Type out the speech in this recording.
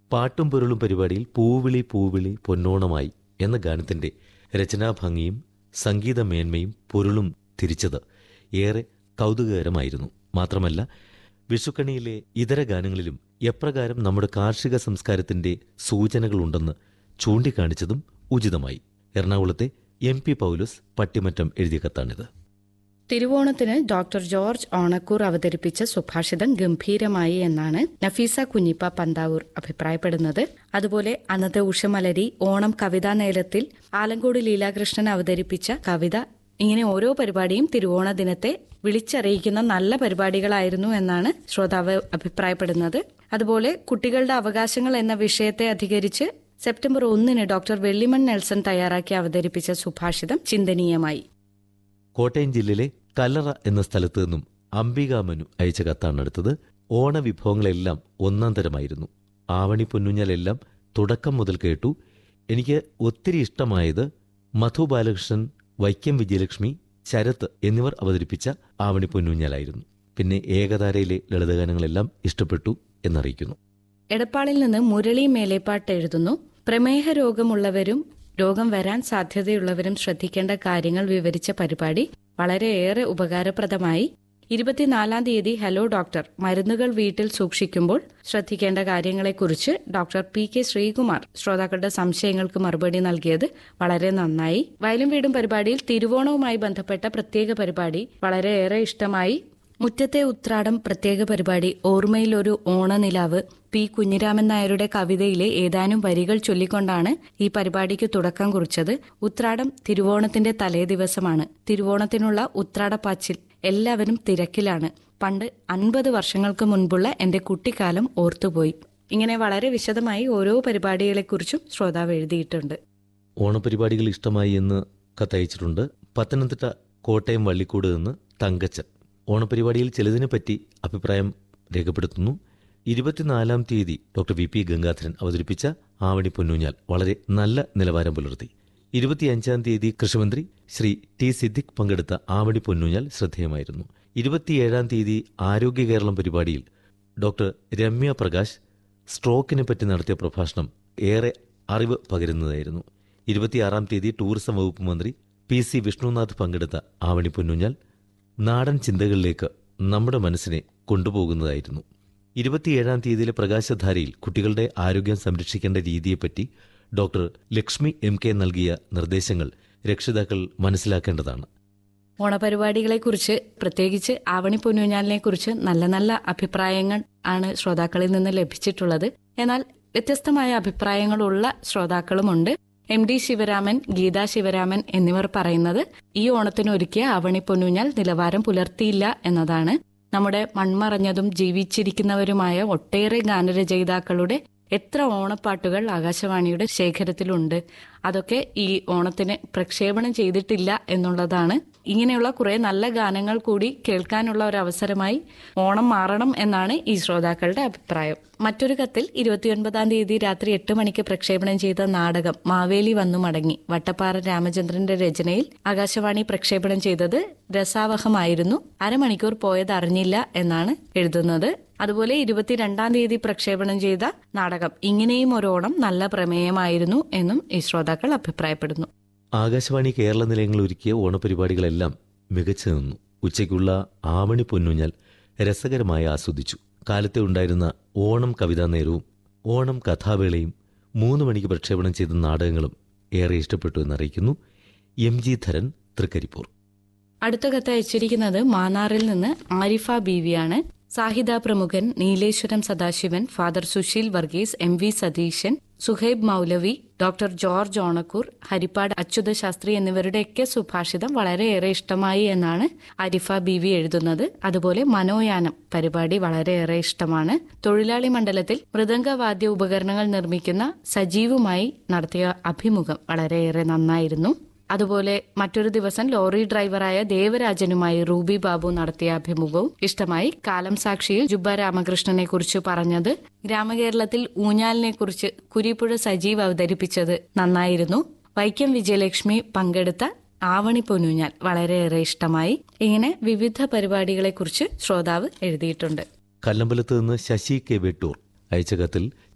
പാട്ടും പൊരുളും പരിപാടിയിൽ പൂവിളി പൂവിളി പൊന്നോണമായി എന്ന ഗാനത്തിന്റെ രചനാഭംഗിയും സംഗീതമേന്മയും പൊരുളും തിരിച്ചത് ഏറെ കൗതുകകരമായിരുന്നു മാത്രമല്ല വിഷുക്കണിയിലെ ഇതര ഗാനങ്ങളിലും എപ്രകാരം നമ്മുടെ കാർഷിക സംസ്കാരത്തിന്റെ സൂചനകളുണ്ടെന്ന് ചൂണ്ടിക്കാണിച്ചതും ഉചിതമായി എറണാകുളത്തെ എം പി പൗലോസ് പട്ടിമറ്റം എഴുതിയ കത്താണിത് തിരുവോണത്തിന് ഡോക്ടർ ജോർജ് ഓണക്കൂർ അവതരിപ്പിച്ച സുഭാഷിതം ഗംഭീരമായി എന്നാണ് നഫീസ കുഞ്ഞിപ്പ പന്താവൂർ അഭിപ്രായപ്പെടുന്നത് അതുപോലെ അന്നത്തെ ഉഷമലരി ഓണം കവിതാ നേലത്തിൽ ആലങ്കോട് ലീലാകൃഷ്ണൻ അവതരിപ്പിച്ച കവിത ഇങ്ങനെ ഓരോ പരിപാടിയും തിരുവോണ ദിനത്തെ വിളിച്ചറിയിക്കുന്ന നല്ല പരിപാടികളായിരുന്നു എന്നാണ് ശ്രോതാവ് അഭിപ്രായപ്പെടുന്നത് അതുപോലെ കുട്ടികളുടെ അവകാശങ്ങൾ എന്ന വിഷയത്തെ അധികരിച്ച് സെപ്റ്റംബർ ഒന്നിന് ഡോക്ടർ വെള്ളിമൺ നെൽസൺ തയ്യാറാക്കി അവതരിപ്പിച്ച സുഭാഷിതം ചിന്തനീയമായി കോട്ടയം ജില്ലയിലെ കല്ലറ എന്ന സ്ഥലത്ത് നിന്നും അംബികാമനു അയച്ച കത്താണ് അടുത്തത് ഓണവിഭവങ്ങളെല്ലാം ഒന്നാം തരമായിരുന്നു ആവണി പൊന്നുഞ്ഞാലെല്ലാം തുടക്കം മുതൽ കേട്ടു എനിക്ക് ഒത്തിരി ഇഷ്ടമായത് മധു ബാലകൃഷ്ണൻ വൈക്കം വിജയലക്ഷ്മി ശരത്ത് എന്നിവർ അവതരിപ്പിച്ച ആവണി പൊന്നൂഞ്ഞാലായിരുന്നു പിന്നെ ഏകതാരയിലെ ലളിതഗാനങ്ങളെല്ലാം ഇഷ്ടപ്പെട്ടു എന്നറിയിക്കുന്നു എടപ്പാളിൽ നിന്ന് മുരളി മേലേപ്പാട്ട് എഴുതുന്നു പ്രമേഹ രോഗമുള്ളവരും രോഗം വരാൻ സാധ്യതയുള്ളവരും ശ്രദ്ധിക്കേണ്ട കാര്യങ്ങൾ വിവരിച്ച പരിപാടി വളരെയേറെ ഉപകാരപ്രദമായി ഇരുപത്തിനാലാം തീയതി ഹലോ ഡോക്ടർ മരുന്നുകൾ വീട്ടിൽ സൂക്ഷിക്കുമ്പോൾ ശ്രദ്ധിക്കേണ്ട കാര്യങ്ങളെക്കുറിച്ച് ഡോക്ടർ പി കെ ശ്രീകുമാർ ശ്രോതാക്കളുടെ സംശയങ്ങൾക്ക് മറുപടി നൽകിയത് വളരെ നന്നായി വയലും വീടും പരിപാടിയിൽ തിരുവോണവുമായി ബന്ധപ്പെട്ട പ്രത്യേക പരിപാടി വളരെയേറെ ഇഷ്ടമായി മുറ്റത്തെ ഉത്രാടം പ്രത്യേക പരിപാടി ഓർമ്മയിൽ ഒരു ഓണനിലാവ് പി കുഞ്ഞിരാമൻ നായരുടെ കവിതയിലെ ഏതാനും വരികൾ ചൊല്ലിക്കൊണ്ടാണ് ഈ പരിപാടിക്ക് തുടക്കം കുറിച്ചത് ഉത്രാടം തിരുവോണത്തിന്റെ തലേ ദിവസമാണ് തിരുവോണത്തിനുള്ള ഉത്രാടപ്പാച്ചിൽ എല്ലാവരും തിരക്കിലാണ് പണ്ട് അൻപത് വർഷങ്ങൾക്ക് മുൻപുള്ള എന്റെ കുട്ടിക്കാലം ഓർത്തുപോയി ഇങ്ങനെ വളരെ വിശദമായി ഓരോ പരിപാടികളെക്കുറിച്ചും ശ്രോതാവ് എഴുതിയിട്ടുണ്ട് ഓണപരിപാടികൾ ഇഷ്ടമായി എന്ന് കത്തയച്ചിട്ടുണ്ട് പത്തനംതിട്ട കോട്ടയം വള്ളിക്കൂട് നിന്ന് തങ്കച്ചൻ ഓണപരിപാടിയിൽ ചിലതിനെപ്പറ്റി അഭിപ്രായം രേഖപ്പെടുത്തുന്നു ഇരുപത്തിനാലാം തീയതി ഡോക്ടർ വി പി ഗംഗാധരൻ അവതരിപ്പിച്ച ആവണി പൊന്നൂഞ്ഞാൽ വളരെ നല്ല നിലവാരം പുലർത്തി ഇരുപത്തിയഞ്ചാം തീയതി കൃഷിമന്ത്രി ശ്രീ ടി സിദ്ദിഖ് പങ്കെടുത്ത ആവണി പൊന്നൂഞ്ഞാൽ ശ്രദ്ധേയമായിരുന്നു ഇരുപത്തിയേഴാം തീയതി ആരോഗ്യ കേരളം പരിപാടിയിൽ ഡോക്ടർ രമ്യ പ്രകാശ് സ്ട്രോക്കിനെ പറ്റി നടത്തിയ പ്രഭാഷണം ഏറെ അറിവ് പകരുന്നതായിരുന്നു ഇരുപത്തിയാറാം തീയതി ടൂറിസം വകുപ്പ് മന്ത്രി പി സി വിഷ്ണുനാഥ് പങ്കെടുത്ത ആവണി പൊന്നൂഞ്ഞാൽ നാടൻ ചിന്തകളിലേക്ക് നമ്മുടെ മനസ്സിനെ കൊണ്ടുപോകുന്നതായിരുന്നു ഇരുപത്തിയേഴാം തീയതിയിലെ പ്രകാശധാരയിൽ കുട്ടികളുടെ ആരോഗ്യം സംരക്ഷിക്കേണ്ട രീതിയെപ്പറ്റി ഡോക്ടർ ലക്ഷ്മി എം കെ നൽകിയ നിർദ്ദേശങ്ങൾ രക്ഷിതാക്കൾ മനസ്സിലാക്കേണ്ടതാണ് ഓണപരിപാടികളെക്കുറിച്ച് പ്രത്യേകിച്ച് ആവണി പൊന്നൂഞ്ഞാലിനെ കുറിച്ച് നല്ല നല്ല അഭിപ്രായങ്ങൾ ആണ് ശ്രോതാക്കളിൽ നിന്ന് ലഭിച്ചിട്ടുള്ളത് എന്നാൽ വ്യത്യസ്തമായ അഭിപ്രായങ്ങളുള്ള ശ്രോതാക്കളുമുണ്ട് എം ഡി ശിവരാമൻ ഗീതാ ശിവരാമൻ എന്നിവർ പറയുന്നത് ഈ ഓണത്തിന് ഒരുക്കിയ ആവണി പൊന്നൂഞ്ഞാൽ നിലവാരം പുലർത്തിയില്ല എന്നതാണ് നമ്മുടെ മൺമറഞ്ഞതും ജീവിച്ചിരിക്കുന്നവരുമായ ഒട്ടേറെ ഗാനരചയിതാക്കളുടെ എത്ര ഓണപ്പാട്ടുകൾ ആകാശവാണിയുടെ ശേഖരത്തിലുണ്ട് അതൊക്കെ ഈ ഓണത്തിന് പ്രക്ഷേപണം ചെയ്തിട്ടില്ല എന്നുള്ളതാണ് ഇങ്ങനെയുള്ള കുറെ നല്ല ഗാനങ്ങൾ കൂടി കേൾക്കാനുള്ള ഒരു അവസരമായി ഓണം മാറണം എന്നാണ് ഈ ശ്രോതാക്കളുടെ അഭിപ്രായം മറ്റൊരു കത്തിൽ ഇരുപത്തിയൊൻപതാം തീയതി രാത്രി എട്ട് മണിക്ക് പ്രക്ഷേപണം ചെയ്ത നാടകം മാവേലി വന്നു മടങ്ങി വട്ടപ്പാറ രാമചന്ദ്രന്റെ രചനയിൽ ആകാശവാണി പ്രക്ഷേപണം ചെയ്തത് രസാവഹമായിരുന്നു അരമണിക്കൂർ പോയത് അറിഞ്ഞില്ല എന്നാണ് എഴുതുന്നത് അതുപോലെ ഇരുപത്തിരണ്ടാം തീയതി പ്രക്ഷേപണം ചെയ്ത നാടകം ഇങ്ങനെയും ഒരു ഓണം നല്ല പ്രമേയമായിരുന്നു എന്നും ഈ ശ്രോതാക്കൾ അഭിപ്രായപ്പെടുന്നു ആകാശവാണി കേരള നിലയങ്ങൾ ഒരുക്കിയ ഓണപരിപാടികളെല്ലാം മികച്ചു നിന്നു ഉച്ചയ്ക്കുള്ള ആവണി പൊന്നൂഞ്ഞാൽ രസകരമായി ആസ്വദിച്ചു കാലത്തെ ഉണ്ടായിരുന്ന ഓണം കവിതാ നേരവും ഓണം കഥാവേളയും മൂന്ന് മണിക്ക് പ്രക്ഷേപണം ചെയ്ത നാടകങ്ങളും ഏറെ ഇഷ്ടപ്പെട്ടു എന്നറിയിക്കുന്നു എം ജി ധരൻ തൃക്കരിപ്പൂർ അടുത്ത കത്ത് അയച്ചിരിക്കുന്നത് മാന്നാറിൽ നിന്ന് ആരിഫ ബീവിയാണ് സാഹിത പ്രമുഖൻ Nileshwaram Sadasivan father Sushil Varghese M V Satheesan Suhaib Maulavi doctor George Onakkoor Harippad Achyutha Sastri എന്നിവരുടെയൊക്കെ സുഭാഷിതം വളരെയേറെ ഇഷ്ടമായി എന്നാണ് അരിഫ ബി വി എഴുതുന്നത് അതുപോലെ മനോയാനം പരിപാടി വളരെയേറെ ഇഷ്ടമാണ് തൊഴിലാളി മണ്ഡലത്തിൽ മൃദംഗവാദ്യ ഉപകരണങ്ങൾ നിർമ്മിക്കുന്ന സജീവുമായി നടത്തിയ അഭിമുഖം വളരെയേറെ നന്നായിരുന്നു അതുപോലെ മറ്റൊരു ദിവസം ലോറി ഡ്രൈവറായ ദേവരാജനുമായി റൂബി ബാബു നടത്തിയ അഭിമുഖവും ഇഷ്ടമായി കാലം സാക്ഷിയിൽ ജുബ്ബ രാമകൃഷ്ണനെ കുറിച്ച് പറഞ്ഞത് ഗ്രാമകേരളത്തിൽ ഊഞ്ഞാലിനെ കുറിച്ച് കുരിപ്പുഴ സജീവ് അവതരിപ്പിച്ചത് നന്നായിരുന്നു വൈക്കം വിജയലക്ഷ്മി പങ്കെടുത്ത ആവണി പൊന്നൂഞ്ഞാൽ വളരെയേറെ ഇഷ്ടമായി ഇങ്ങനെ വിവിധ പരിപാടികളെക്കുറിച്ച് ശ്രോതാവ് എഴുതിയിട്ടുണ്ട് കല്ലമ്പലത്ത് നിന്ന് ശശി കെ വെട്ടൂർ അയച്ച കത്തിൽ